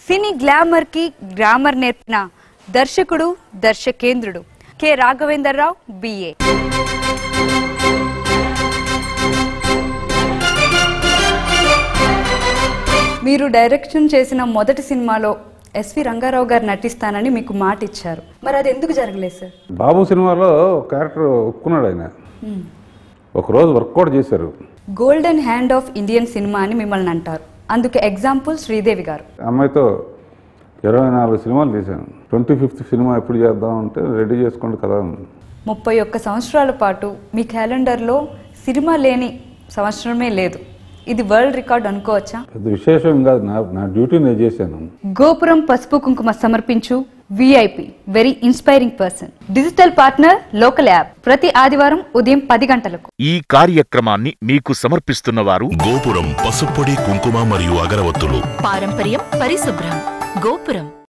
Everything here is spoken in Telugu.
సినీ గ్లామర్ కి గ్రామర్ నేర్పిన దర్శకుడు దర్శకేంద్రుడు కె రాఘవేంద్రరావు బిఏ మీరు డైరెక్షన్ చేసిన మొదటి సినిమాలో ఎస్వి రంగారావు గారు నటిస్తానని మీకు మాట ఇచ్చారు మరి అది ఎందుకు జరగలేదు సార్ బాబు సినిమాలో ఒక క్యారెక్టర్ ఒప్పుకున్నాడు ఆయన ఒకరోజు వర్క్ కూడా చేశారు golden hand of Indian cinema అని మిమ్మల్ని అంటారు అందుకు ఎగ్జాంపుల్ శ్రీదేవి గారు అమ్మాయితో ఇరవై నాలుగు సినిమాలు తీశాను ట్వంటీ ఫిఫ్త్ సినిమా ఎప్పుడు చేద్దాం అంటే రెడీ చేసుకోండి కదా అన్నాను. ముప్పై ఒక్క సంవత్సరాల పాటు మీ క్యాలెండర్లో సినిమా లేని సంవత్సరమే లేదు ఇది వరల్డ్ రికార్డ్ అనుకోవచ్చా పెద్ద విశేషం ఏం కాదు నా నా డ్యూటీ నేను చేశాను గోపురం పసుపు కుంకుమ సమర్పించు VIP very inspiring person digital partner local app ప్రతి ఆదివారం ఉదయం పది గంటలకు ఈ కార్యక్రమాన్ని మీకు సమర్పిస్తున్నవారు గోపురం పసుప్పొడి కుంకుమ మరియు అగరవత్తులు పారంపర్యం పరిశుభ్రం గోపురం